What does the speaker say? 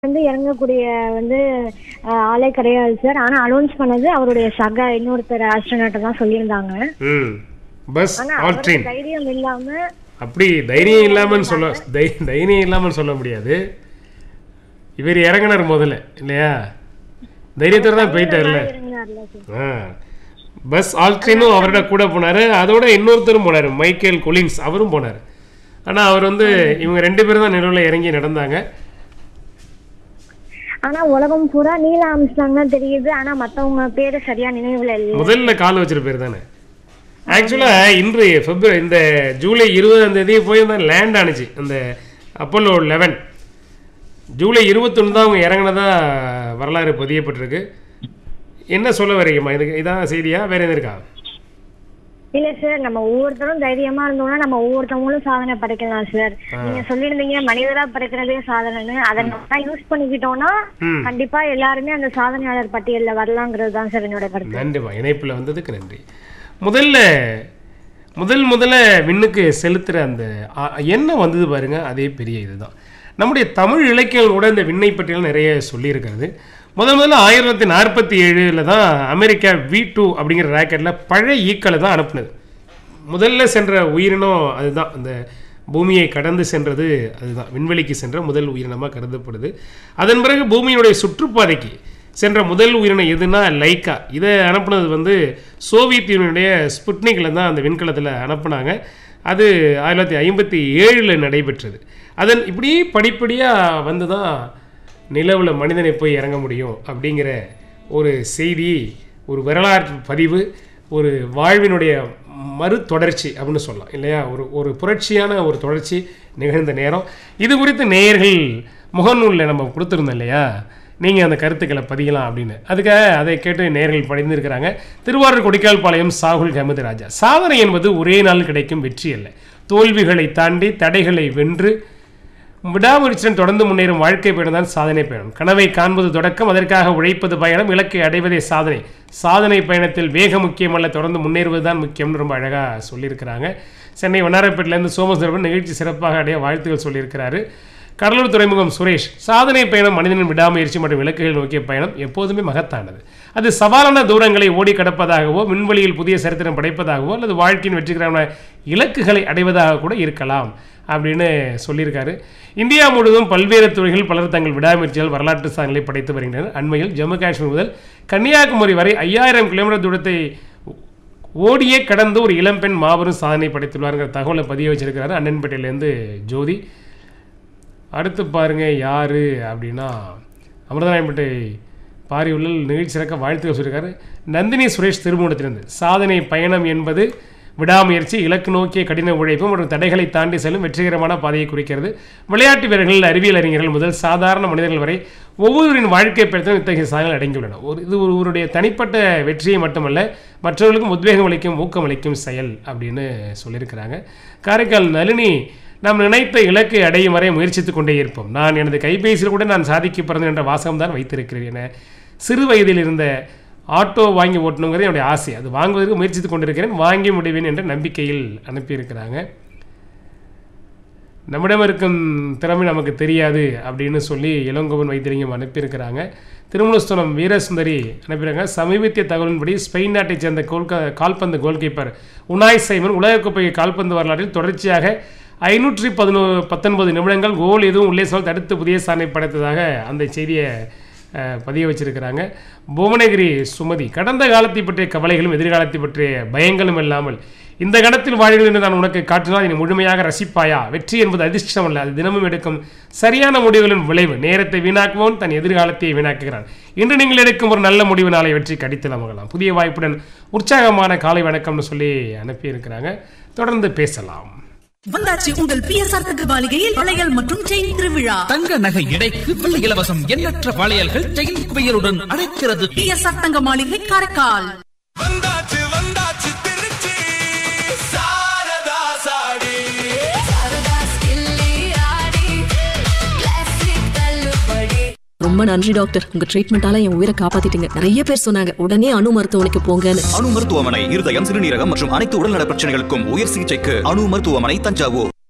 வந்து இறங்கக்கூடிய வந்து அஹ், ஆளே கிடையாது சார் ஆனா அனௌன்ஸ் பண்ணது அவருடைய சக இன்னொருத்தர் ஆஸ்ட்ரோநாட்டை தான் சொல்லியிருந்தாங்க ம் பஸ் ஆனா ஆல் அவருக்கு ட்ரெயின் தைரியம் இல்லாம அப்படி தைரியம் இல்லாமல் சொல்ல தை- தைரியம் இல்லாமல் சொல்ல முடியாது இவர் இறங்கினார் முதல்ல இல்லையா தைரியத்தோட தான் போயிட்டார்ல இறங்கினார்ல சார் ஆ பஸ் ஆல்ட்ரினும் அவரோட கூட போனார் அதோட இன்னொருத்தரும் போனார் மைக்கேல் கொலின்ஸ் அவரும் போனார் ஆனால் அவர் வந்து இவங்க ரெண்டு பேரும் தான் நிலவில் இறங்கி நடந்தாங்க ஆனா உலகம் பூரா நீல ஆம்ஸ்டாங் தான் தெரியுது ஆனா மத்தவங்க பேரு சரியா நினைவுல இல்ல முதல்ல கால் வச்சிருக்க பேர் தானே ஆக்சுவலாக இன்று பிப்ரவரி இந்த ஜூலை இருபதாம் தேதி போய் தான் லேண்ட் ஆனுச்சு அந்த அப்போலோ லெவன் ஜூலை இருபத்தொன்று தான் அவங்க இறங்கினதா வரலாறு பதியப்பட்டிருக்கு என்ன சொல்ல வரீங்கம்மா இதுக்கு இதான் செய்தியா வேற எதுவும் இருக்கா இல்ல சார் நம்ம ஒவ்வொருத்தரும் தைரியமா இருந்தோம்னா நம்ம ஒவ்வொருத்தவங்களும் சாதனை படைக்கலாம் சார் நீங்க சொல்லியிருந்தீங்க மனிதரா படைக்கிறதே சாதனைன்னு அதை நம்ம யூஸ் பண்ணிக்கிட்டோம்னா ம் கண்டிப்பா எல்லாருமே அந்த சாதனையாளர் பட்டியல்ல வரலாங்கிறது தான் சார் என்னோட கருத்து நன்றிம்மா இணைப்பில் வந்ததுக்கு நன்றி முதல்ல முதல் முதல்ல விண்ணுக்கு செலுத்துகிற அந்த அ- எண்ணம் வந்தது பாருங்க அதே பெரிய இதுதான் நம்முடைய தமிழ் இலக்கியங்கள் கூட இந்த விண்ணை பற்றியெல்லாம் நிறைய சொல்லியிருக்கிறது முதல் முதல்ல ஆயிரத்தி தொள்ளாயிரத்தி நாற்பத்தி ஏழில் தான் அமெரிக்கா வி டூ அப்படிங்கிற ராக்கெட்டில் பழைய ஈக்களை தான் அனுப்புனது முதல்ல சென்ற உயிரினம் அதுதான் அந்த பூமியை கடந்து சென்றது அதுதான் விண்வெளிக்கு சென்ற முதல் உயிரினமாக கருதப்படுது அதன் பிறகு பூமியினுடைய சுற்றுப்பாதைக்கு சென்ற முதல் உயிரினம் எதுனா லைக்கா இதை அனுப்புனது வந்து சோவியத் யூனியனுடைய ஸ்புட்னிக்கில் தான் அந்த விண்கலத்தில் அனுப்புனாங்க அது ஆயிரத்தி தொள்ளாயிரத்தி ஐம்பத்தி ஏழில் நடைபெற்றது அதன் இப்படி படிப்படியாக வந்து தான் நிலவில் மனிதனை போய் இறங்க முடியும் அப்படிங்கிற ஒரு செய்தி ஒரு வரலாற்று பதிவு ஒரு வாழ்வினுடைய மறு தொடர்ச்சி அப்படின்னு சொல்லலாம் இல்லையா ஒரு ஒரு புரட்சியான ஒரு தொடர்ச்சி நிகழ்ந்த நேரம் இது குறித்து நேயர்கள் முகநூலில் நம்ம கொடுத்துருந்தோம் இல்லையா நீங்கள் அந்த கருத்துக்களை பதியலாம் அப்படின்னு அதுக்காக அதை கேட்டு நேயர்கள் படிந்திருக்கிறாங்க திருவாரூர் கொடிக்கால்பாளையம் சாகுல் அஹமது ராஜா சாதனை என்பது ஒரே நாள் கிடைக்கும் வெற்றி அல்ல தோல்விகளை தாண்டி தடைகளை வென்று விடாமுயற்சியுடன் தொடர்ந்து முன்னேறும் வாழ்க்கை பயணம் தான் சாதனை பயணம் கனவை காண்பது தொடக்கம் அதற்காக உழைப்பது பயணம் இலக்கை அடைவதே சாதனை சாதனை பயணத்தில் வேகம் முக்கியமல்ல தொடர்ந்து முன்னேறுவது தான் முக்கியம்னு ரொம்ப அழகாக சொல்லியிருக்கிறாங்க சென்னை வண்ணாரப்பேட்டிலேருந்து சோமசுரவன் நிகழ்ச்சி சிறப்பாக அடைய வாழ்த்துக்கள் சொல்லியிருக்கிறாரு கடலூர் துறைமுகம் சுரேஷ் சாதனை பயணம் மனிதனின் விடாமுயற்சி மற்றும் இலக்குகள் நோக்கிய பயணம் எப்போதுமே மகத்தானது அது சவாலான தூரங்களை ஓடி கடப்பதாகவோ விண்வெளியில் புதிய சரித்திரம் படைப்பதாகவோ அல்லது வாழ்க்கையின் வெற்றிகரமான இலக்குகளை அடைவதாக கூட இருக்கலாம் அப்படின்னு சொல்லியிருக்காரு இந்தியா முழுவதும் பல்வேறு துறைகளில் பலர் தங்கள் விடாமுயற்சியால் வரலாற்று சாதனைகளை படைத்து வருகின்றனர் அண்மையில் ஜம்மு காஷ்மீர் முதல் கன்னியாகுமரி வரை ஐயாயிரம் கிலோமீட்டர் தூரத்தை ஓடியே கடந்து ஒரு இளம்பெண் மாபெரும் சாதனை படைத்துள்ளாருங்கிற தகவலை பதிய வச்சிருக்கிறாரு அண்ணன்பேட்டையிலேருந்து ஜோதி அடுத்து பாருங்க யாரு அப்படின்னா அமிர்தநாயம்பேட்டை பாரியுள்ளல் நிகழ்ச்சி சிறக்க வாழ்த்துக்கள் சொல்லியிருக்காரு நந்தினி சுரேஷ் திருமணத்திலிருந்து சாதனை பயணம் என்பது விடாமுயற்சி இலக்கு நோக்கிய கடின உழைப்பு மற்றும் தடைகளை தாண்டி செல்லும் வெற்றிகரமான பாதையை குறிக்கிறது விளையாட்டு வீரர்கள் அறிவியல் அறிஞர்கள் முதல் சாதாரண மனிதர்கள் வரை ஒவ்வொருவரின் வாழ்க்கை பயணத்திலும் இத்தகைய சாதனைகள் அடங்கியுள்ளன ஒரு இது ஒருவருடைய தனிப்பட்ட வெற்றியை மட்டுமல்ல மற்றவர்களுக்கும் உத்வேகம் அளிக்கும் ஊக்கம் அளிக்கும் செயல் அப்படின்னு சொல்லியிருக்கிறாங்க காரைக்கால் நளினி நாம் நினைத்த இலக்கை அடையும் வரை முயற்சித்துக் கொண்டே இருப்போம் நான் எனது கைபேசியில் கூட நான் சாதிக்க பிறந்தேன் என்ற வாசகம் தான் வைத்திருக்கிறேன் என சிறு வயதில் இருந்த ஆட்டோ வாங்கி ஓட்டணுங்கிறது என்னுடைய ஆசை அது வாங்குவதற்கு முயற்சித்துக் கொண்டிருக்கிறேன் வாங்கி முடிவேன் என்ற நம்பிக்கையில் அனுப்பியிருக்கிறாங்க நம்மிடம் இருக்கும் திறமை நமக்கு தெரியாது அப்படின்னு சொல்லி இளங்கோவன் வைத்தியலிங்கம் அனுப்பியிருக்கிறாங்க திருமணஸ்தலம் வீரசுந்தரி அனுப்பியிருக்காங்க சமீபத்திய தகவலின்படி ஸ்பெயின் நாட்டைச் சேர்ந்த கோல்க கால்பந்து கோல்கீப்பர் உனாய் சைமன் உலகக்கோப்பை கால்பந்து வரலாற்றில் தொடர்ச்சியாக ஐநூற்றி பதினோ பத்தொன்பது நிமிடங்கள் கோல் எதுவும் உள்ளே சொல் தடுத்து புதிய சாதனை படைத்ததாக அந்த செய்தியை அஹ், பதிய வச்சிருக்கிறாங்க புவனகிரி சுமதி கடந்த காலத்தை பற்றிய கவலைகளும் எதிர்காலத்தை பற்றிய பயங்களும் இல்லாமல் இந்த கணத்தில் வாழ்கிறேன் என்று நான் உனக்கு காட்டினால் நீ முழுமையாக ரசிப்பாயா வெற்றி என்பது அதிர்ஷ்டம் அல்ல அது தினமும் எடுக்கும் சரியான முடிவுகளின் விளைவு நேரத்தை வீணாக்குவோன் தன் எதிர்காலத்தை வீணாக்குகிறான் இன்று நீங்கள் எடுக்கும் ஒரு நல்ல முடிவு நாளை வெற்றி கடித்து நமகலாம் புதிய வாய்ப்புடன் உற்சாகமான காலை வணக்கம்னு சொல்லி அனுப்பியிருக்கிறாங்க தொடர்ந்து பேசலாம் வந்தாச்சு உங்கள் பிஎஸ்ஆர் தங்க மாளிகையில் வளையல் மற்றும் செயின் திருவிழா தங்க நகை எடைக்கு வெள்ளி இலவசம் எண்ணற்ற வளையல்கள் செயின் குவியலுடன் அழைக்கிறது பிஎஸ்ஆர் தங்க மாளிகை காரைக்கால் வந்தாச்சு வந்தாச்சு திருச்சி சாரதா சாடி ரொம்ப நன்றி டாக்டர் உங்க ட்ரீட்மெண்டால என் உயிரை காப்பாத்திட்டீங்க நிறைய பேர் சொன்னாங்க உடனே அணு மருத்துவமனைக்கு போங்கன்னு அணு மருத்துவமனை இருதயம் சிறுநீரகம் மற்றும் அனைத்து உடல்நல பிரச்சனைகளுக்கும் உயர் சிகிச்சைக்கு அணு மருத்துவமனை தஞ்சாவூர்